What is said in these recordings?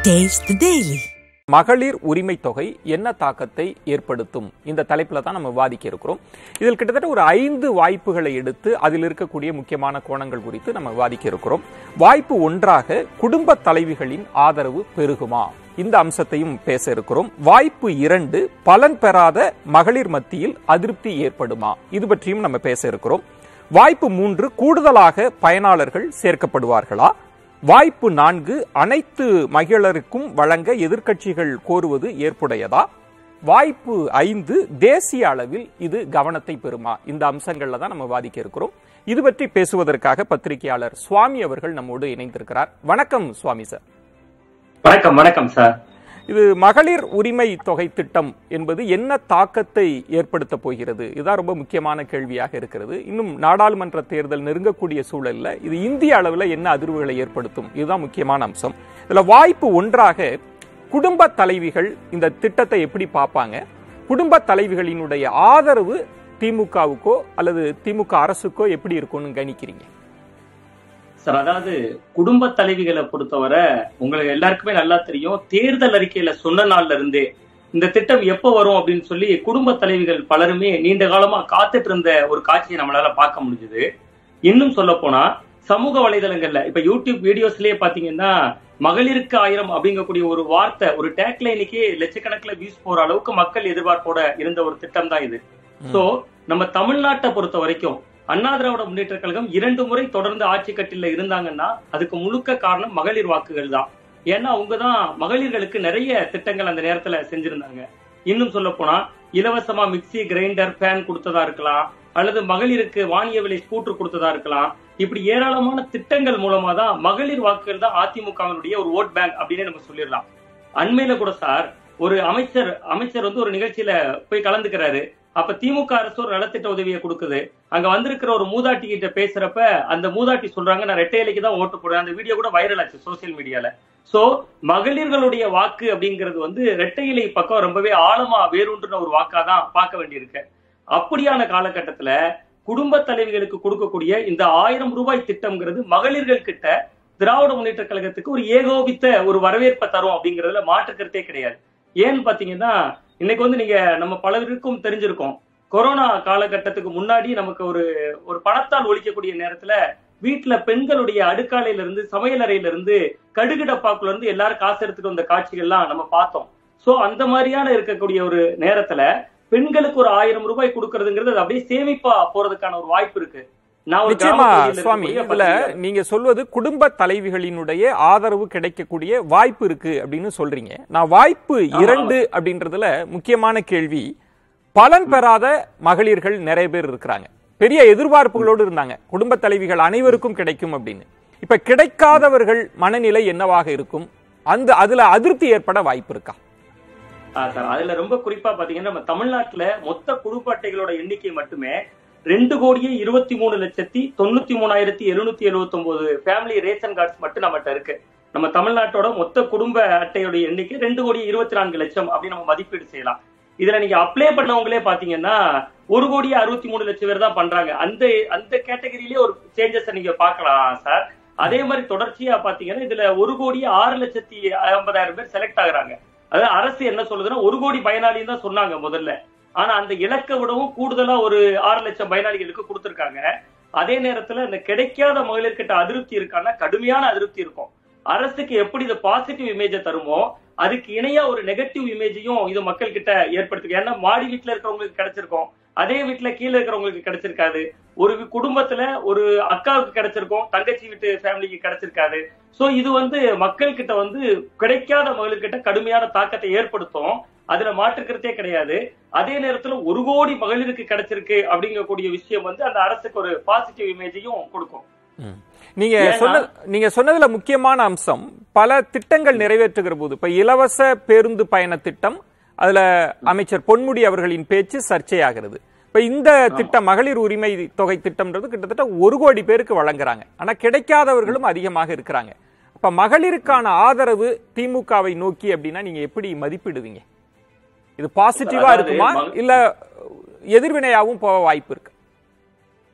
Taste the Daily. மகளிர் உரிமை தொகை என்ன தாக்கத்தை ஏற்படுத்தும் இந்த தலைப்புல தான் நம்ம விவாதிக்க இருக்கிறோம் இதில் கிட்டத்தட்ட ஒரு ஐந்து வாய்ப்புகளை எடுத்து அதில் இருக்கக்கூடிய முக்கியமான கோணங்கள் குறித்து நம்ம விவாதிக்க இருக்கிறோம் வாய்ப்பு ஒன்றாக குடும்ப தலைவிகளின் ஆதரவு பெருகுமா இந்த அம்சத்தையும் பேச இருக்கிறோம் வாய்ப்பு இரண்டு பலன் பெறாத மகளிர் மத்தியில் அதிருப்தி ஏற்படுமா இது பற்றியும் நம்ம பேச இருக்கிறோம் வாய்ப்பு மூன்று கூடுதலாக பயனாளர்கள் சேர்க்கப்படுவார்களா வாய்ப்பு நான்கு அனைத்து மகளிருக்கும் வழங்க எதிர்க்கட்சிகள் கோருவது ஏற்புடையதா வாய்ப்பு ஐந்து தேசிய அளவில் இது கவனத்தை பெறுமா இந்த அம்சங்கள்ல தான் நம்ம வாதிக்க இருக்கிறோம் இது பற்றி பேசுவதற்காக பத்திரிகையாளர் சுவாமி அவர்கள் நம்மோடு இணைந்திருக்கிறார் வணக்கம் சுவாமி சார் வணக்கம் வணக்கம் சார் இது மகளிர் உரிமை தொகை திட்டம் என்பது என்ன தாக்கத்தை ஏற்படுத்த போகிறது இதுதான் ரொம்ப முக்கியமான கேள்வியாக இருக்கிறது இன்னும் நாடாளுமன்ற தேர்தல் நெருங்கக்கூடிய சூழல்ல இது இந்திய அளவில் என்ன அதிர்வுகளை ஏற்படுத்தும் இதுதான் முக்கியமான அம்சம் இதுல வாய்ப்பு ஒன்றாக குடும்ப தலைவிகள் இந்த திட்டத்தை எப்படி பார்ப்பாங்க குடும்ப தலைவிகளினுடைய ஆதரவு திமுகவுக்கோ அல்லது திமுக அரசுக்கோ எப்படி இருக்கும்னு கணிக்கிறீங்க சார் அதாவது குடும்ப தலைவிகளை பொறுத்தவரை உங்களுக்கு எல்லாருக்குமே நல்லா தெரியும் தேர்தல் அறிக்கையில சொன்ன நாள்ல இருந்தே இந்த திட்டம் எப்போ வரும் அப்படின்னு சொல்லி குடும்ப தலைவிகள் பலருமே நீண்ட காலமா காத்துட்டு இருந்த ஒரு காட்சியை நம்மளால பார்க்க முடிஞ்சது இன்னும் சொல்ல போனா சமூக வலைதளங்கள்ல இப்ப யூடியூப் வீடியோஸ்லயே பாத்தீங்கன்னா மகளிருக்கு ஆயிரம் அப்படிங்கக்கூடிய ஒரு வார்த்தை ஒரு டேக்லைனுக்கே லட்சக்கணக்கில் வியூஸ் போற அளவுக்கு மக்கள் எதிர்பார்ப்போட இருந்த ஒரு திட்டம் தான் இது சோ நம்ம தமிழ்நாட்டை பொறுத்த வரைக்கும் அண்ணா திராவிட முன்னேற்ற கழகம் இரண்டு முறை தொடர்ந்து ஆட்சி கட்டில இருந்தாங்கன்னா அதுக்கு முழுக்க காரணம் மகளிர் வாக்குகள் தான் ஏன்னா அவங்க தான் மகளிர்களுக்கு நிறைய திட்டங்கள் அந்த நேரத்துல செஞ்சிருந்தாங்க இன்னும் சொல்ல போனா இலவசமா மிக்சி கிரைண்டர் ஃபேன் கொடுத்ததா இருக்கலாம் அல்லது மகளிருக்கு வாணிய விலை ஸ்கூட்டர் கொடுத்ததா இருக்கலாம் இப்படி ஏராளமான திட்டங்கள் மூலமா தான் மகளிர் வாக்குகள் தான் அதிமுகவினுடைய ஒரு ஓட் பேங்க் அப்படின்னு நம்ம சொல்லிடலாம் அண்மையில கூட சார் ஒரு அமைச்சர் அமைச்சர் வந்து ஒரு நிகழ்ச்சியில போய் கலந்துக்கிறாரு அப்ப திமுக அரசு ஒரு நலத்திட்ட உதவியை கொடுக்குது அங்க வந்திருக்கிற ஒரு மூதாட்டி கிட்ட பேசுறப்ப அந்த மூதாட்டி சொல்றாங்க நான் ரெட்டை இலைக்கு தான் ஓட்டு போடுறேன் அந்த வீடியோ கூட வைரல் ஆச்சு சோசியல் மீடியால சோ மகளிர்களுடைய வாக்கு அப்படிங்கிறது வந்து ரெட்டை இலை பக்கம் ரொம்பவே ஆழமா வேரூன்றுன ஒரு வாக்கா தான் பார்க்க வேண்டியிருக்கு அப்படியான காலகட்டத்துல குடும்ப தலைவிகளுக்கு கொடுக்கக்கூடிய இந்த ஆயிரம் ரூபாய் திட்டம்ங்கிறது மகளிர்கள் கிட்ட திராவிட முன்னேற்ற கழகத்துக்கு ஒரு ஏகோபித்த ஒரு வரவேற்பை தரும் அப்படிங்கறதுல மாற்று கருத்தே கிடையாது ஏன்னு பாத்தீங்கன்னா இன்னைக்கு வந்து நீங்க நம்ம பலருக்கும் தெரிஞ்சிருக்கோம் கொரோனா காலகட்டத்துக்கு முன்னாடி நமக்கு ஒரு ஒரு பணத்தால் ஒழிக்கக்கூடிய நேரத்துல வீட்டுல பெண்களுடைய அடுக்காலையில இருந்து சமையல் அறையில இருந்து கடுகு டப்பாக்குள்ள இருந்து எல்லாரும் காசு எடுத்துட்டு வந்த காட்சிகள்லாம் நம்ம பார்த்தோம் சோ அந்த மாதிரியான இருக்கக்கூடிய ஒரு நேரத்துல பெண்களுக்கு ஒரு ஆயிரம் ரூபாய் கொடுக்கறதுங்கிறது அது அப்படியே சேமிப்பா போறதுக்கான ஒரு வாய்ப்பு இருக்கு நான் ஒரு நிச்சயமா கிராமப்பகுதியில சுவாமி இருக்கக்கூடிய இதுல பத்திரிகை- நீங்க சொல்வது குடும்ப தலைவிகளினுடைய ஆதரவு கிடைக்கக்கூடிய வாய்ப்பு இருக்கு அப்படின்னு சொல்றீங்க நான் வாய்ப்பு இரண்டு அப்படின்றதுல முக்கியமான கேள்வி பலன் பெறாத மகளிர்கள் நிறைய பேர் இருக்கிறாங்க பெரிய எதிர்பார்ப்புகளோடு இருந்தாங்க குடும்ப தலைவிகள் அனைவருக்கும் கிடைக்கும் அப்படின்னு இப்ப கிடைக்காதவர்கள் மனநிலை என்னவாக இருக்கும் அந்த அதுல அதிருப்தி ஏற்பட வாய்ப்பு இருக்கா ஆ, சார் அதுல ரொம்ப குறிப்பா பாத்தீங்கன்னா நம்ம தமிழ்நாட்டுல மொத்த குடும்ப அட்டைகளோட எண்ணிக்கை மட்டுமே ரெண்டு கோடியே இருபத்தி மூணு லட்சத்தி தொண்ணூத்தி மூணாயிரத்தி எழுநூத்தி எழுபத்தி ஒன்பது ஃபேமிலி ரேஷன் கார்ட்ஸ் மட்டும் நம்மகிட்ட இருக்கு நம்ம தமிழ்நாட்டோட மொத்த குடும்ப அட்டையோட எண்ணிக்கை ரெண்டு கோடி இருபத்தி நான்கு லட்சம் அப்படின்னு நம்ம மதிப்பீடு செய்யலாம் இதுல நீங்க அப்ளை பண்ணவங்களே பாத்தீங்கன்னா ஒரு கோடி அறுபத்தி மூணு லட்சம் பேர் தான் பண்றாங்க அந்த அந்த கேட்டகரியிலேயே ஒரு சேஞ்சஸ் நீங்க பார்க்கலாம் சார் அதே மாதிரி தொடர்ச்சியா பாத்தீங்கன்னா இதுல ஒரு கோடி ஆறு லட்சத்தி ஐம்பதாயிரம் பேர் செலக்ட் ஆகுறாங்க அதாவது அரசு என்ன சொல்லுதுன்னா ஒரு கோடி பயனாளின்னு தான் சொன்னாங்க முதல்ல ஆனா அந்த இலக்கை விடவும் கூடுதலா ஒரு ஆறு லட்சம் பயனாளிகளுக்கு கொடுத்திருக்காங்க அதே நேரத்துல இந்த கிடைக்காத மகளிர்கிட்ட அதிருப்தி இருக்கான்னா கடுமையான அதிருப்தி இருக்கும் அரசுக்கு எப்படி இது பாசிட்டிவ் இமேஜை தருமோ அதுக்கு இணையா ஒரு நெகட்டிவ் இமேஜையும் இது மக்கள் கிட்ட ஏற்படுத்துக்கு ஏன்னா மாடி வீட்டுல இருக்கிறவங்களுக்கு கிடைச்சிருக்கும் அதே வீட்டுல கீழே இருக்கிறவங்களுக்கு கிடைச்சிருக்காது ஒரு வி- குடும்பத்துல ஒரு அக்காவுக்கு கிடைச்சிருக்கும் தங்கச்சி வீட்டு ஃபேமிலிக்கு கிடைச்சிருக்காது சோ இது வந்து மக்கள் கிட்ட வந்து கிடைக்காத மகளிர்கிட்ட கடுமையான தாக்கத்தை ஏற்படுத்தும் அதுல மாற்றுக்கிறதே கிடையாது அதே நேரத்துல ஒரு கோடி மகளிருக்கு கிடைச்சிருக்கு அப்படிங்கக்கூடிய விஷயம் வந்து அந்த அரசுக்கு ஒரு பாசிட்டிவ் இமேஜையும் கொடுக்கும் நீங்க ஏன்னா- சொன்ன நீங்க சொன்னதுல முக்கியமான அம்சம் பல திட்டங்கள் நிறைவேற்றுகிற போது இப்ப இலவச பேருந்து பயண திட்டம் அதுல அமைச்சர் பொன்முடி அவர்களின் பேச்சு சர்ச்சையாகிறது இப்ப இந்த திட்டம் மகளிர் உரிமை தொகை திட்டம்ன்றது கிட்டத்தட்ட ஒரு கோடி பேருக்கு வழங்குறாங்க ஆனா கிடைக்காதவர்களும் அதிகமாக இருக்கிறாங்க அப்ப மகளிருக்கான ஆதரவு திமுகவை நோக்கி அப்படின்னா நீங்க எப்படி மதிப்பிடுவீங்க இது பாசிட்டிவா அதாவது இருக்குமா மக- இல்ல எதிர்வினையாவும் போக வாய்ப்பு இருக்கு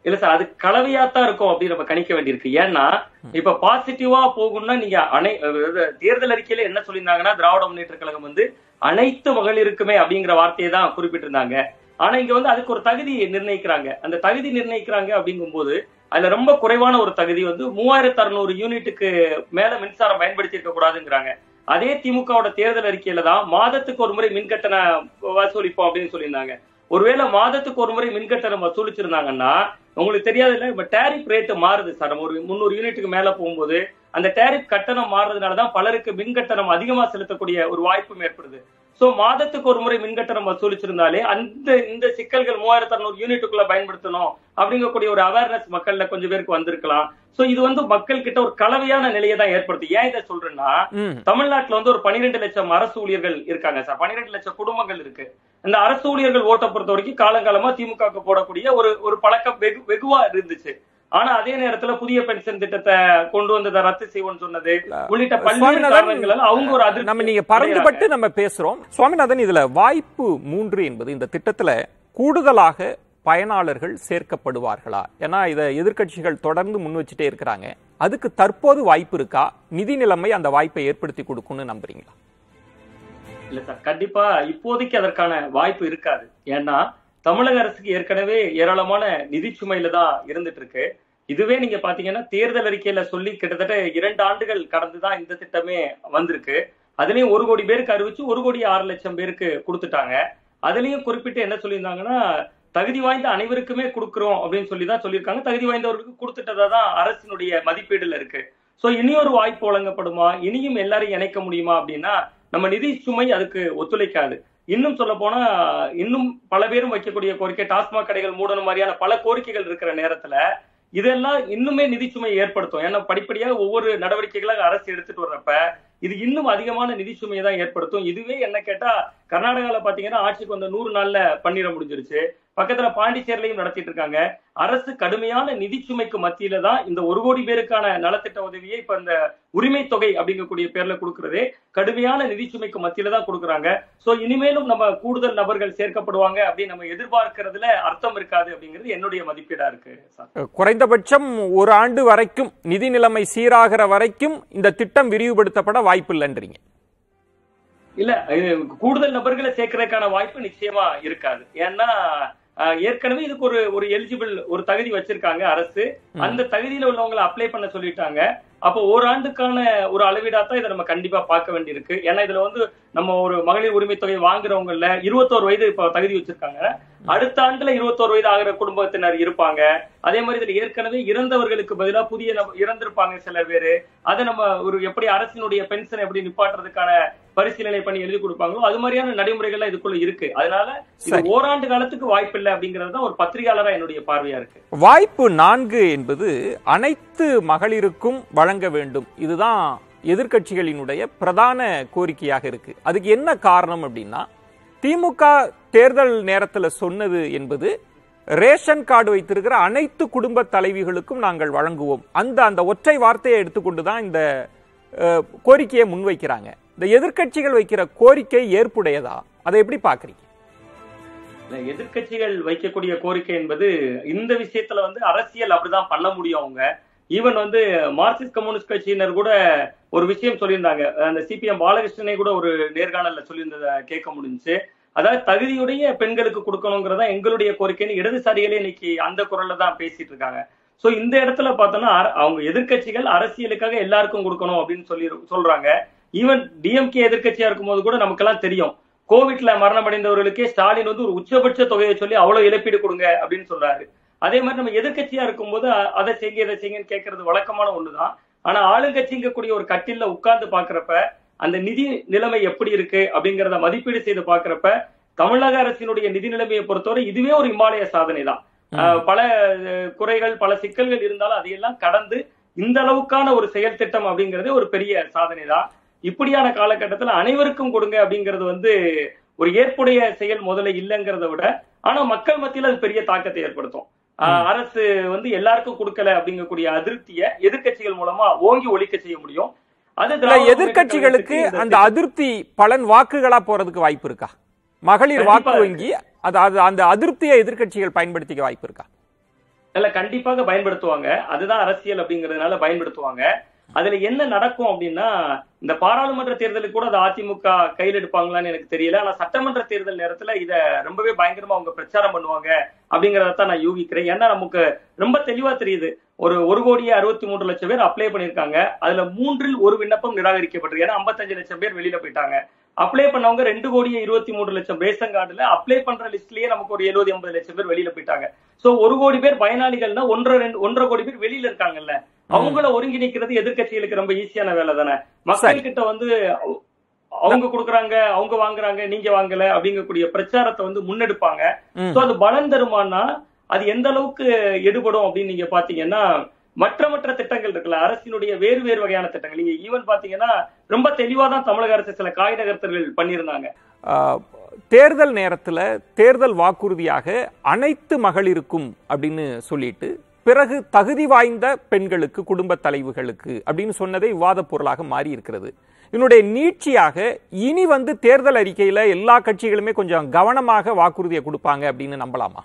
இல்ல சார் அது கலவையாத்தான் இருக்கும் அப்படின்னு நம்ம கணிக்க வேண்டியிருக்கு ஏன்னா இப்ப பாசிட்டிவா போகும்னா நீங்க அனை அதாவது தேர்தல் அறிக்கையில என்ன சொல்லியிருந்தாங்கன்னா திராவிட முன்னேற்ற கழகம் வந்து அனைத்து மகளிருக்குமே அப்படிங்கிற வார்த்தையை தான் குறிப்பிட்டிருந்தாங்க ஆனா இங்க வந்து அதுக்கு ஒரு தகுதி நிர்ணயிக்கிறாங்க அந்த தகுதி நிர்ணயிக்கிறாங்க அப்படிங்கும்போது அதுல ரொம்ப குறைவான ஒரு தகுதி வந்து மூவாயிரத்தி அறுநூறு யூனிட்டுக்கு மேல மின்சாரம் பயன்படுத்தி இருக்க கூடாதுங்கிறாங்க அதே திமுகவோட தேர்தல் அறிக்கையில தான் மாதத்துக்கு ஒரு முறை மின்கட்டண வசூலிப்போம் அப்படின்னு சொல்லியிருந்தாங்க ஒருவேளை மாதத்துக்கு ஒரு முறை மின்கட்டணம் வசூலிச்சிருந்தாங்கன்னா உங்களுக்கு தெரியாது இல்ல இப்ப டேரிப் ரேட் மாறுது சார் நம்ம ஒரு முந்நூறு யூனிட்டுக்கு மேல போகும்போது அந்த டேரிப் கட்டணம் மாறுறதுனாலதான் பலருக்கு மின் கட்டணம் அதிகமா செலுத்தக்கூடிய ஒரு வாய்ப்பும் ஏற்படுது சோ மாதத்துக்கு ஒரு முறை மின் கட்டணம் வசூலிச்சிருந்தாலே அந்த இந்த சிக்கல்கள் மூவாயிரத்தி அறுநூறு யூனிட்டுக்குள்ள பயன்படுத்தணும் அப்படிங்கக்கூடிய ஒரு அவேர்னஸ் மக்கள்ல கொஞ்சம் பேருக்கு வந்திருக்கலாம் சோ இது வந்து மக்கள் கிட்ட ஒரு கலவையான நிலையை தான் ஏற்படுத்து ஏன் இதை சொல்றேன்னா ம் தமிழ்நாட்டுல வந்து ஒரு பன்னிரெண்டு லட்சம் அரசு ஊழியர்கள் இருக்காங்க சார் பன்னிரெண்டு லட்சம் குடும்பங்கள் இருக்கு அந்த அரசு ஊழியர்கள் ஓட்டை பொறுத்த வரைக்கும் காலங்காலமா திமுக போடக்கூடிய ஒரு ஒரு பழக்கம் வெகு வெகுவா இருந்துச்சு ஆனா அதே நேரத்துல புதிய பென்ஷன் திட்டத்தை கொண்டு வந்ததை ரத்து செய்வோம்னு சொன்னது உள்ளிட்ட பல்வேறு சுவாமிநாதன், காரணங்களால அவங்க ஒரு அதிருப்தி நம்ம நீங்க பறந்துபட்டு நம்ம பேசுறோம் சுவாமிநாதன் இதுல வாய்ப்பு மூன்று என்பது இந்த திட்டத்துல கூடுதலாக பயனாளர்கள் சேர்க்கப்படுவார்களா ஏன்னா இதை எதிர்க்கட்சிகள் தொடர்ந்து முன் வச்சுட்டே இருக்கிறாங்க அதுக்கு தற்போது வாய்ப்பு இருக்கா நிதி நிலைமை அந்த வாய்ப்பை ஏற்படுத்தி கொடுக்கும்னு நம்புறீங்களா இல்ல சார் கண்டிப்பா இப்போதைக்கு அதற்கான வாய்ப்பு இருக்காது ஏன்னா தமிழக அரசுக்கு ஏற்கனவே ஏராளமான நிதி சுமையில தான் இருந்துட்டு இருக்கு இதுவே நீங்க பாத்தீங்கன்னா தேர்தல் அறிக்கையில சொல்லி கிட்டத்தட்ட இரண்டு ஆண்டுகள் கடந்துதான் இந்த திட்டமே வந்திருக்கு அதுலயும் ஒரு கோடி பேருக்கு அறிவிச்சு ஒரு கோடி ஆறு லட்சம் பேருக்கு கொடுத்துட்டாங்க அதுலயும் குறிப்பிட்டு என்ன சொல்லியிருந்தாங்கன்னா தகுதி வாய்ந்த அனைவருக்குமே கொடுக்குறோம் அப்படின்னு சொல்லி தான் சொல்லியிருக்காங்க தகுதி வாய்ந்தவர்களுக்கு கொடுத்துட்டதா தான் அரசினுடைய மதிப்பீடுல இருக்கு சோ இனியொரு வாய்ப்பு வழங்கப்படுமா இனியும் எல்லாரையும் இணைக்க முடியுமா அப்படின்னா நம்ம நிதி சுமை அதுக்கு ஒத்துழைக்காது இன்னும் சொல்ல போனா இன்னும் பல பேரும் வைக்கக்கூடிய கோரிக்கை டாஸ்மாக் கடைகள் மூடணும் மாதிரியான பல கோரிக்கைகள் இருக்கிற நேரத்துல இதெல்லாம் இன்னுமே நிதி சுமையை ஏற்படுத்தும் ஏன்னா படிப்படியாக ஒவ்வொரு நடவடிக்கைகளாக அரசு எடுத்துட்டு வர்றப்ப இது இன்னும் அதிகமான நிதி சுமையை தான் ஏற்படுத்தும் இதுவே என்ன கேட்டா கர்நாடகால பாத்தீங்கன்னா ஆட்சிக்கு வந்த நூறு நாள்ல பண்ணிட முடிஞ்சிருச்சு பக்கத்துல பாண்டிச்சேரிலையும் நடத்திட்டு இருக்காங்க அரசு கடுமையான நிதி சுமைக்கு மத்தியில தான் இந்த ஒரு கோடி பேருக்கான நலத்திட்ட உதவியை இப்ப இந்த உரிமை தொகை அப்படிங்கக்கூடிய பேர்ல கொடுக்கறதே கடுமையான நிதி சுமைக்கு மத்தியில தான் கொடுக்குறாங்க சோ இனிமேலும் நம்ம கூடுதல் நபர்கள் சேர்க்கப்படுவாங்க அப்படின்னு நம்ம எதிர்பார்க்கறதுல அர்த்தம் இருக்காது அப்படிங்கிறது என்னுடைய மதிப்பீடா இருக்கு சார் குறைந்தபட்சம் ஒரு ஆண்டு வரைக்கும் நிதி நிலைமை சீராகிற வரைக்கும் இந்த திட்டம் விரிவுபடுத்தப்பட வாய்ப்பு இல்லைன்றீங்க இல்ல இது கூடுதல் நபர்களை சேர்க்கறதுக்கான வாய்ப்பு நிச்சயமா இருக்காது ஏன்னா அஹ், ஏற்கனவே இதுக்கு ஒரு ஒரு எலிஜிபிள் ஒரு தகுதி வச்சிருக்காங்க அரசு அந்த தகுதியில உள்ளவங்களை அப்ளை பண்ண சொல்லிட்டாங்க அப்போ ஓராண்டுக்கான ஒரு அளவீடா தான் இதை நம்ம கண்டிப்பா பார்க்க வேண்டியிருக்கு ஏன்னா இதுல வந்து நம்ம ஒரு மகளிர் உரிமை தொகை வாங்குறவங்கல இருபத்தோரு வயது இப்ப தகுதி வச்சிருக்காங்க அடுத்த ஆண்டுல இருபத்தோரு வயது ஆகிற குடும்பத்தினர் இருப்பாங்க அதே மாதிரி இதுல ஏற்கனவே இறந்தவர்களுக்கு பதிலா புதிய நப- இறந்திருப்பாங்க சில பேரு அதை நம்ம ஒரு எப்படி அரசினுடைய பென்ஷன் எப்படி நிப்பாட்டுறதுக்கான பரிசீலனை பண்ணி எழுதி கொடுப்பாங்களோ அது மாதிரியான நடைமுறைகள்லாம் இதுக்குள்ள இருக்கு அதனால இது சரி. ஓராண்டு காலத்துக்கு வாய்ப்பு இல்லை அப்படிங்கறது தான் ஒரு பத்திரிகையாளரா என்னுடைய பார்வையா இருக்கு வாய்ப்பு நான்கு என்பது அனைத்து மகளிருக்கும் வழங்க வேண்டும் இதுதான் எதிர்க்கட்சிகளினுடைய பிரதான கோரிக்கையாக இருக்கு அதுக்கு என்ன காரணம் அப்படின்னா திமுக தேர்தல் நேரத்துல சொன்னது என்பது ரேஷன் கார்டு வைத்திருக்கிற அனைத்து குடும்ப தலைவிகளுக்கும் நாங்கள் வழங்குவோம் அந்த அந்த ஒற்றை வார்த்தையை எடுத்துக்கொண்டு தான் இந்த அஹ், கோரிக்கையை முன்வைக்கிறாங்க இந்த எதிர்க்கட்சிகள் வைக்கிற கோரிக்கை ஏற்புடையதா அதை எப்படி பாக்குறீங்க இல்ல, எதிர்க்கட்சிகள் வைக்கக்கூடிய கோரிக்கை என்பது இந்த விஷயத்துல வந்து அரசியல் அப்படிதான் பண்ண முடியும் அவங்க ஈவன் வந்து மார்க்சிஸ்ட் கம்யூனிஸ்ட் கட்சியினர் கூட ஒரு விஷயம் சொல்லியிருந்தாங்க அந்த சிபிஎம் பாலகிருஷ்ணனை கூட ஒரு நேர்காணல்ல சொல்லியிருந்ததை கேட்க முடிஞ்சுச்சு அதாவது தகுதியுடைய பெண்களுக்கு கொடுக்கணுங்கிறதா எங்களுடைய கோரிக்கைன்னு இடதுசாரிகளே இன்னைக்கு அந்த குரல்ல தான் பேசிட்டு இருக்காங்க சோ இந்த இடத்துல பார்த்தோம்னா அர- அவங்க எதிர்க்கட்சிகள் அரசியலுக்காக எல்லாருக்கும் கொடுக்கணும் அப்படின்னு சொல்லி சொல்றாங்க ஈவன் டிஎம்கே எதிர்க்கட்சியா இருக்கும்போது கூட நமக்கெல்லாம் தெரியும் கோவிட்ல மரணம் அடைந்தவர்களுக்கே ஸ்டாலின் வந்து ஒரு உச்சபட்ச தொகையை சொல்லி அவ்வளவு இழப்பீடு கொடுங்க அப்படின்னு சொல்றாரு அதே மாதிரி நம்ம எதிர்க்கட்சியா இருக்கும்போது அ- அதை செய்ய இதை செய்யுங்கன்னு கேட்கறது வழக்கமான ஒண்ணுதான் ஆனா ஆளுங்கட்சிங்கக்கூடிய ஒரு கட்டில்ல உட்கார்ந்து பாக்குறப்ப அந்த நிதி நிலைமை எப்படி இருக்கு அப்படிங்கறத மதிப்பீடு செய்து பாக்குறப்ப தமிழக அரசினுடைய நிதி நிலைமையை பொறுத்தவரை இதுவே ஒரு இமாலய சாதனை தான் அஹ், பல அஹ், குறைகள் பல சிக்கல்கள் இருந்தாலும் அதையெல்லாம் கடந்து இந்த அளவுக்கான ஒரு செயல் திட்டம் அப்படிங்கறதே ஒரு பெரிய சாதனை தான் இப்படியான காலகட்டத்துல அனைவருக்கும் கொடுங்க அப்படிங்கிறது வந்து ஒரு ஏற்புடைய செயல் முதல்ல இல்லைங்கிறத விட ஆனா மக்கள் மத்தியில அது பெரிய தாக்கத்தை ஏற்படுத்தும் ஆஹ் அரசு வந்து எல்லாருக்கும் கொடுக்கல அப்படிங்கக்கூடிய அதிருப்தியை எதிர்க்கட்சிகள் மூலமா ஓங்கி ஒழிக்க செய்ய முடியும் அது இல்ல, திராவிட முன்னேற்ற எதிர்க்கட்சிகளுக்கு கழகத்துக்கு இந்த அந்த அதிருப்தி பலன் வாக்குகளா போறதுக்கு வாய்ப்பு இருக்கா மகளிர் கண்டிப்பா வாக்கு இருக்கு. வங்கி அது அது அந்த அதிருப்தியை எதிர்க்கட்சிகள் பயன்படுத்திக்க வாய்ப்பு இருக்கா இல்ல கண்டிப்பாக பயன்படுத்துவாங்க அதுதான் அரசியல் அப்படிங்கறதுனால பயன்படுத்துவாங்க அதுல என்ன நடக்கும் அப்படின்னா இந்த பாராளுமன்ற தேர்தலுக்கு கூட அது அதிமுக கையில் எடுப்பாங்களான்னு எனக்கு தெரியல ஆனா சட்டமன்ற தேர்தல் நேரத்துல இத ரொம்பவே பயங்கரமா அவங்க பிரச்சாரம் பண்ணுவாங்க அப்படிங்கறத தான் நான் யூகிக்கிறேன் ஏன்னா நமக்கு ரொம்ப தெளிவா தெரியுது ஒரு ஒரு கோடியே அறுபத்தி மூன்று லட்சம் பேர் அப்ளை பண்ணிருக்காங்க அதுல மூன்றில் ஒரு விண்ணப்பம் நிராகரிக்கப்பட்டிருக்கு ஏன்னா ஐம்பத்தஞ்சு லட்சம் பேர் வெளியில போயிட்டாங்க அப்ளை பண்ணவங்க ரெண்டு கோடியே இருபத்தி மூணு லட்சம் ரேஷன் கார்டுல அப்ளை பண்ற லிஸ்ட்லயே நமக்கு ஒரு எழுபது எண்பது லட்சம் பேர் வெளியில போயிட்டாங்க சோ ஒரு கோடி பேர் பயனாளிகள்னா ஒன்றரை ரெண்டு ஒன்றரை கோடி பேர் வெளியில இருக்காங்கல்ல அவங்கள ஒருங்கிணைக்கிறது எதிர்க்கட்சிகளுக்கு ரொம்ப ஈஸியான வேலை தானே மக்கள் கிட்ட வந்து அவங்க கொடுக்குறாங்க அவங்க வாங்குறாங்க நீங்க வாங்கல அப்படிங்கக்கூடிய பிரச்சாரத்தை வந்து முன்னெடுப்பாங்க ம். சோ அது பலன் தருமானா அது எந்த அளவுக்கு எடுபடும் அப்படின்னு நீங்க பாத்தீங்கன்னா மற்ற மற்ற திட்டங்கள் இருக்குல்ல அரசினுடைய வேறு வேறு வகையான திட்டங்கள் நீங்க ஈவன் பாத்தீங்கன்னா ரொம்ப தெளிவா தான் தமிழக அரசு சில காய் நகர்த்தல்கள் பண்ணியிருந்தாங்க ஆஹ், தேர்தல் நேரத்துல தேர்தல் வாக்குறுதியாக அனைத்து மகளிருக்கும் அப்படின்னு சொல்லிட்டு பிறகு தகுதி வாய்ந்த பெண்களுக்கு குடும்ப தலைவிகளுக்கு அப்படின்னு சொன்னதே விவாத பொருளாக மாறி இருக்கிறது இதனுடைய நீட்சியாக இனி வந்து தேர்தல் அறிக்கையில எல்லா கட்சிகளுமே கொஞ்சம் கவனமாக வாக்குறுதியை கொடுப்பாங்க அப்படின்னு நம்பலாமா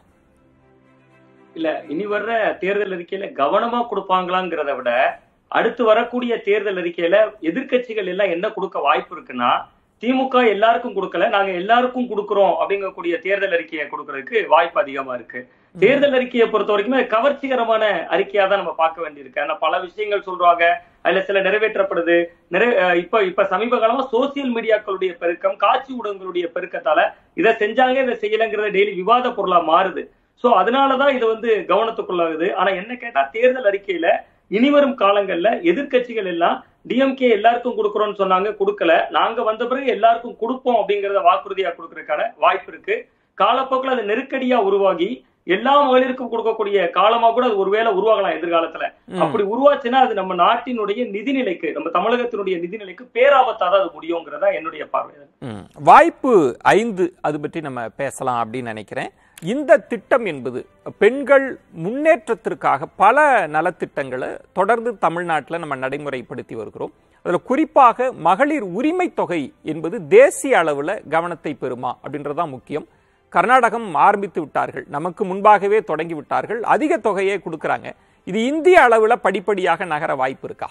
இல்ல இனி வர்ற தேர்தல் அறிக்கையில கவனமா கொடுப்பாங்களாங்கிறத விட அடுத்து வரக்கூடிய தேர்தல் அறிக்கையில எதிர்க்கட்சிகள் எல்லாம் என்ன கொடுக்க வாய்ப்பு இருக்குன்னா திமுக எல்லாருக்கும் கொடுக்கல நாங்க எல்லாருக்கும் கொடுக்கிறோம் அப்படிங்கக்கூடிய தேர்தல் அறிக்கையை கொடுக்கறதுக்கு வாய்ப்பு அதிகமா இருக்கு தேர்தல் அறிக்கையை பொறுத்த வரைக்கும் அது கவர்ச்சிகரமான அறிக்கையா தான் நம்ம பார்க்க வேண்டியிருக்கு ஆனா பல விஷயங்கள் சொல்றாங்க அதுல சில நிறைவேற்றப்படுது நிறை அஹ் இப்ப இப்ப சமீப காலமா சோசியல் மீடியாக்களுடைய பெருக்கம் காட்சி ஊடகங்களுடைய பெருக்கத்தால இதை செஞ்சாங்க இதை செய்யலங்கிறத டெய்லி விவாத பொருளா மாறுது சோ அதனாலதான் இது வந்து கவனத்துக்குள்ளாகுது ஆனா என்ன கேட்டா தேர்தல் அறிக்கையில இனிவரும் காலங்கள்ல எதிர்க்கட்சிகள் எல்லாம் டிஎம்கே எல்லாருக்கும் கொடுக்கறோம்னு சொன்னாங்க கொடுக்கல நாங்க வந்த பிறகு எல்லாருக்கும் கொடுப்போம் அப்படிங்கறத வாக்குறுதியா கொடுக்கறதுக்கான வாய்ப்பு இருக்கு காலப்போக்கில் அது நெருக்கடியா உருவாகி எல்லா மகளிருக்கும் கொடுக்கக்கூடிய காலமா கூட அது ஒருவேளை உருவாகலாம் எதிர்காலத்துல ம். அப்படி உருவாச்சுன்னா அது நம்ம நாட்டினுடைய நிதிநிலைக்கு நம்ம தமிழகத்தினுடைய நிதிநிலைக்கு பேராபத்தா தான் அது முடியுங்கிறதா என்னுடைய பார்வை ம். வாய்ப்பு ஐந்து அது பற்றி நம்ம பேசலாம் அப்படின்னு நினைக்கிறேன் இந்த திட்டம் என்பது பெண்கள் முன்னேற்றத்திற்காக பல நலத்திட்டங்களை தொடர்ந்து தமிழ்நாட்டில் நம்ம நடைமுறைப்படுத்தி வருகிறோம் அதில் குறிப்பாக மகளிர் உரிமை தொகை என்பது தேசிய அளவில் கவனத்தை பெறுமா அப்படின்றதுதான் முக்கியம் கர்நாடகம் ஆரம்பித்து விட்டார்கள் நமக்கு முன்பாகவே தொடங்கி விட்டார்கள் அதிக தொகையை கொடுக்கறாங்க இது இந்திய அளவில் படிப்படியாக நகர வாய்ப்பு இருக்கா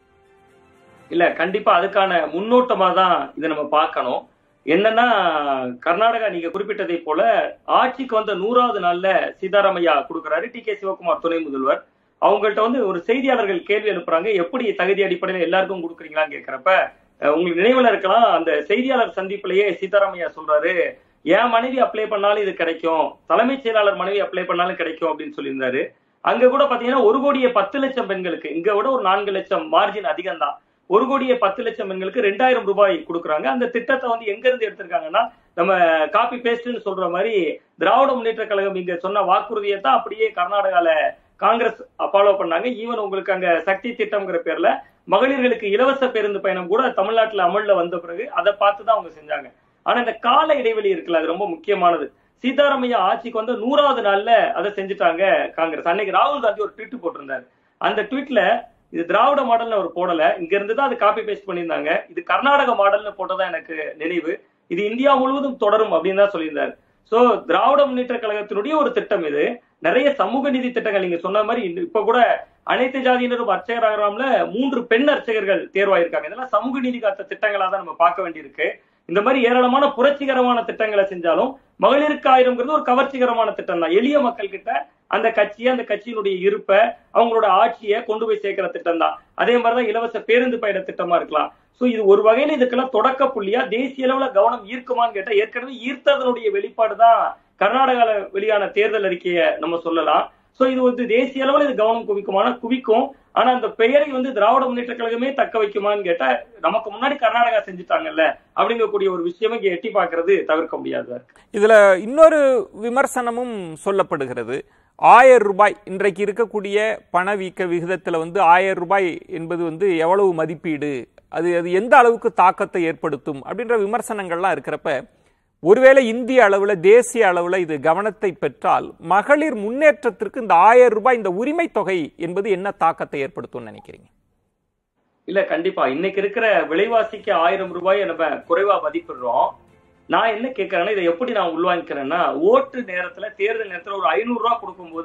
இல்ல கண்டிப்பா அதுக்கான முன்னோட்டமா தான் இதை நம்ம பார்க்கணும் என்னன்னா கர்நாடகா நீங்க குறிப்பிட்டதை போல ஆட்சிக்கு வந்த நூறாவது நாள்ல சீதாராமையா கொடுக்கறாரு டி கே சிவகுமார் துணை முதல்வர் அவங்கள்ட்ட வந்து ஒரு செய்தியாளர்கள் கேள்வி எழுப்புறாங்க எப்படி தகுதி அடிப்படையில் எல்லாருக்கும் கொடுக்குறீங்களான்னு கேட்கிறப்ப அஹ், உங்களுக்கு நினைவுல இருக்கலாம் அந்த செய்தியாளர் சந்திப்புலயே சீதாராமையா சொல்றாரு என் மனைவி அப்ளை பண்ணாலும் இது கிடைக்கும் தலைமைச் செயலாளர் மனைவி அப்ளை பண்ணாலும் கிடைக்கும் அப்படின்னு சொல்லியிருந்தாரு அங்க கூட பாத்தீங்கன்னா ஒரு கோடியே பத்து லட்சம் பெண்களுக்கு இங்க விட ஒரு நான்கு லட்சம் மார்ஜின் அதிகம் தான் ஒரு கோடியே பத்து லட்சம் பெண்களுக்கு ரெண்டாயிரம் ரூபாய் கொடுக்குறாங்க அந்த திட்டத்தை வந்து எங்க இருந்து எடுத்திருக்காங்கன்னா நம்ம காப்பி பேஸ்ட்னு சொல்ற மாதிரி திராவிட முன்னேற்ற கழகம் இங்க சொன்ன வாக்குறுதியை தான் அப்படியே கர்நாடகால காங்கிரஸ் ஃபாலோ பண்ணாங்க ஈவன் உங்களுக்கு அங்க சக்தி திட்டம்ங்கிற பேர்ல மகளிர்களுக்கு இலவச பேருந்து பயணம் கூட தமிழ்நாட்டுல அமல்ல வந்த பிறகு அதை பார்த்து தான் அவங்க செஞ்சாங்க ஆனா இந்த கால இடைவெளி இருக்குல்ல அது ரொம்ப முக்கியமானது சீதாராமையா ஆட்சிக்கு வந்து நூறாவது நாள்ல அதை செஞ்சுட்டாங்க காங்கிரஸ் அன்னைக்கு ராகுல் காந்தி ஒரு ட்வீட் போட்டிருந்தாரு அந்த ட்வீட்ல இது திராவிட மாடல்னு அவர் போடல இங்க இருந்து தான் அது காப்பி பேஸ்ட் பண்ணியிருந்தாங்க இது கர்நாடக மாடல்னு போட்டதா எனக்கு நினைவு இது இந்தியா முழுவதும் தொடரும் அப்படின்னு தான் சொல்லியிருந்தாரு சோ திராவிட முன்னேற்ற கழகத்தினுடைய ஒரு திட்டம் இது நிறைய சமூக நீதி திட்டங்கள் நீங்க சொன்ன மாதிரி இந்த- இப்ப கூட அனைத்து ஜாதியினரும் அர்ச்சகராகலாம்ல மூன்று பெண் அர்ச்சகர்கள் தேர்வாயிருக்காங்க இதெல்லாம் சமூக நீதி காத்த திட்டங்களா தான் நம்ம பார்க்க வேண்டியிருக்கு இந்த மாதிரி ஏராளமான புரட்சிகரமான திட்டங்களை செஞ்சாலும் மகளிருக்கு ஆயிரம்ங்கிறது ஒரு கவர்ச்சிகரமான திட்டம் தான் எளிய மக்கள் கிட்ட அந்த கட்சியை அந்த கட்சியினுடைய இருப்பை அவங்களோட ஆட்சியை கொண்டு போய் சேர்க்கிற திட்டம் தான் அதே மாதிரிதான் இலவச பேருந்து பயண திட்டமா இருக்கலாம் சோ இது ஒரு வகையில இதுக்கெல்லாம் தொடக்க புள்ளியா தேசிய அளவுல கவனம் ஈர்க்குமான்னு கேட்டா ஏற்கனவே ஈர்த்ததனுடைய வெளிப்பாடு தான் கர்நாடகால வெளியான தேர்தல் அறிக்கையை நம்ம சொல்லலாம் சோ இது வந்து தேசிய அளவுல இது கவனம் குவிக்குமானா குவிக்கும் ஆனா அந்த பெயரை வந்து திராவிட முன்னேற்ற கழகமே தக்க வைக்குமான்னு கேட்டா நமக்கு முன்னாடி கர்நாடகா செஞ்சுட்டாங்கல்ல அப்படிங்கக்கூடிய ஒரு விஷயமே இங்க எட்டி பார்க்கிறது தவிர்க்க முடியாது இதுல இன்னொரு விமர்சனமும் சொல்லப்படுகிறது ஆயிரம் ரூபாய் இன்றைக்கு இருக்கக்கூடிய பணவீக்க விகிதத்துல வந்து ஆயிரம் ரூபாய் என்பது வந்து எவ்வளவு மதிப்பீடு அது அது எந்த அளவுக்கு தாக்கத்தை ஏற்படுத்தும் அப்படின்ற விமர்சனங்கள்லாம் இருக்கிறப்ப ஒருவேளை இந்திய அளவுல தேசிய அளவுல இது கவனத்தை பெற்றால் மகளிர் முன்னேற்றத்திற்கு இந்த ஆயிரம் ரூபாய் இந்த உரிமை தொகை என்பது என்ன தாக்கத்தை ஏற்படுத்தும்னு நினைக்கிறீங்க இல்ல கண்டிப்பா இன்னைக்கு இருக்கிற விலைவாசிக்கு ஆயிரம் ரூபாயை நம்ம குறைவா மதிப்பிடுறோம் நான் என்ன கேட்கறேன்னா இதை எப்படி நான் உள்வாங்கிக்கிறேன்னா ஓட்டு நேரத்துல தேர்தல் நேரத்துல ஒரு ஐநூறு ரூபாய் கொடுக்கும்போது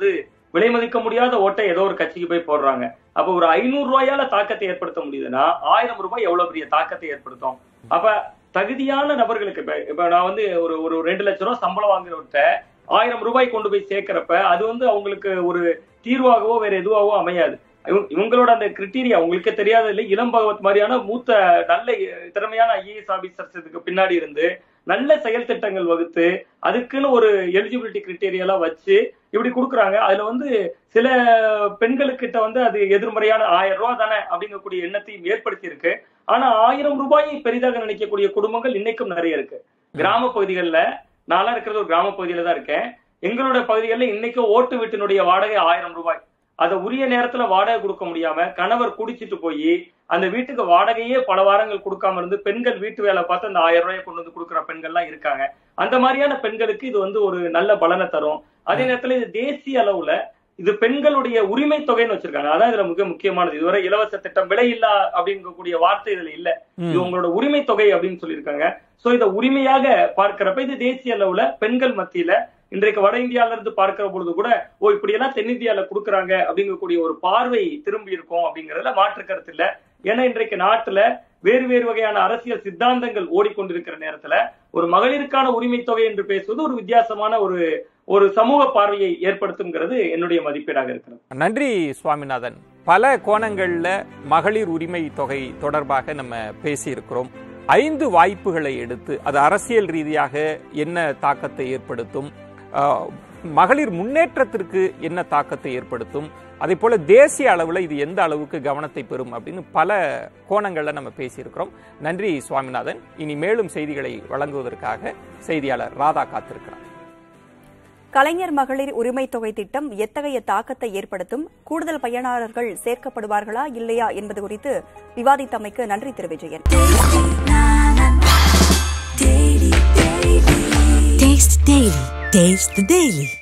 விலை மதிக்க முடியாத ஓட்டை ஏதோ ஒரு கட்சிக்கு போய் போடுறாங்க அப்ப ஒரு ஐநூறு ரூபாயால தாக்கத்தை ஏற்படுத்த முடியுதுன்னா ஆயிரம் ரூபாய் எவ்வளவு பெரிய தாக்கத்தை ஏற்படுத்தும் அப்ப தகுதியான நபர்களுக்கு இப்ப இப்ப நான் வந்து ஒரு ஒரு ரெண்டு லட்சம் ரூபாய் சம்பளம் வாங்குறவர்கிட்ட ஆயிரம் ரூபாய் கொண்டு போய் சேர்க்கிறப்ப அது வந்து அவங்களுக்கு ஒரு தீர்வாகவோ வேற எதுவாகவோ அமையாது இவங்க- இவங்களோட அந்த கிரிட்டீரியா உங்களுக்கே தெரியாத இல்லை இளம் பகவத் மாதிரியான மூத்த நல்ல திறமையான ஐஏஎஸ் ஆபீசர்ஸ் இதுக்கு பின்னாடி இருந்து நல்ல செயல் திட்டங்கள் வகுத்து அதுக்குன்னு ஒரு எலிஜிபிலிட்டி கிரிட்டேரியாலாம் வச்சு இப்படி கொடுக்குறாங்க அதுல வந்து சில பெண்களுக்கிட்ட வந்து அது எதிர்மறையான ஆயிரம் ரூபாய் தானே அப்படிங்கக்கூடிய எண்ணத்தையும் ஏற்படுத்தி இருக்கு ஆனா ஆயிரம் ரூபாயை பெரிதாக நினைக்கக்கூடிய குடும்பங்கள் இன்னைக்கும் நிறைய இருக்கு கிராம பகுதிகளில் நான்லாம் இருக்கிறது ஒரு கிராம பகுதியில தான் இருக்கேன் எங்களோட பகுதிகளில் இன்னைக்கும் ஓட்டு வீட்டினுடைய வாடகை ஆயிரம் ரூபாய் அதை உரிய நேரத்துல வாடகை கொடுக்க முடியாம கணவர் குடிச்சிட்டு போய் அந்த வீட்டுக்கு வாடகையே பல வாரங்கள் கொடுக்காம இருந்து பெண்கள் வீட்டு வேலை பார்த்து அந்த ஆயிரம் ரூபாயை கொண்டு வந்து கொடுக்குற பெண்கள்லாம் இருக்காங்க அந்த மாதிரியான பெண்களுக்கு இது வந்து ஒரு நல்ல பலனை தரும் அதே நேரத்துல இது தேசிய அளவுல இது பெண்களுடைய உரிமை தொகைன்னு வச்சிருக்காங்க அதான் இதுல மிக முக்கியமானது இதுவரை இலவச திட்டம் விலையில்லா அப்படிங்கக்கூடிய வார்த்தை இதுல இல்ல இது உங்களோட உரிமை தொகை அப்படின்னு சொல்லியிருக்காங்க சோ இத உரிமையாக பார்க்கிறப்ப இது தேசிய அளவுல பெண்கள் மத்தியில இன்றைக்கு வட இந்தியால இருந்து பார்க்கிற பொழுது கூட ஓ இப்படி எல்லாம் தென்னிந்தியால கொடுக்குறாங்க அப்படிங்கக்கூடிய ஒரு பார்வை திரும்பி இருக்கும் அப்படிங்கறதுல மாற்று கருத்து இல்ல ஏன்னா இன்றைக்கு நாட்டுல வேறு வேறு வகையான அரசியல் சித்தாந்தங்கள் ஓடிக்கொண்டிருக்கிற நேரத்துல ஒரு மகளிருக்கான உரிமை தொகை என்று பேசுவது ஒரு வித்தியாசமான ஒரு ஒரு சமூக பார்வையை ஏற்படுத்துங்கிறது என்னுடைய மதிப்பீடாக இருக்கிறது நன்றி சுவாமிநாதன் பல கோணங்கள்ல மகளிர் உரிமை தொகை தொடர்பாக நம்ம பேசியிருக்கிறோம் ஐந்து வாய்ப்புகளை எடுத்து அது அரசியல் ரீதியாக என்ன தாக்கத்தை ஏற்படுத்தும் ஆஹ், மகளிர் முன்னேற்றத்திற்கு என்ன தாக்கத்தை ஏற்படுத்தும் அதே போல தேசிய அளவில் இது எந்த அளவுக்கு கவனத்தை பெறும் அப்படின்னு பல கோணங்கள்ல நம்ம பேசியிருக்கிறோம் நன்றி சுவாமிநாதன் இனி மேலும் செய்திகளை வழங்குவதற்காக செய்தியாளர் ராதா காத்திருக்கிறார் கலைஞர் மகளிர் உரிமை தொகை திட்டம் எத்தகைய தாக்கத்தை ஏற்படுத்தும் கூடுதல் பயனாளர்கள் சேர்க்கப்படுவார்களா இல்லையா என்பது குறித்து விவாதித்தமைக்கு நன்றி திரு Vijayan Taste Daily. Taste the Daily.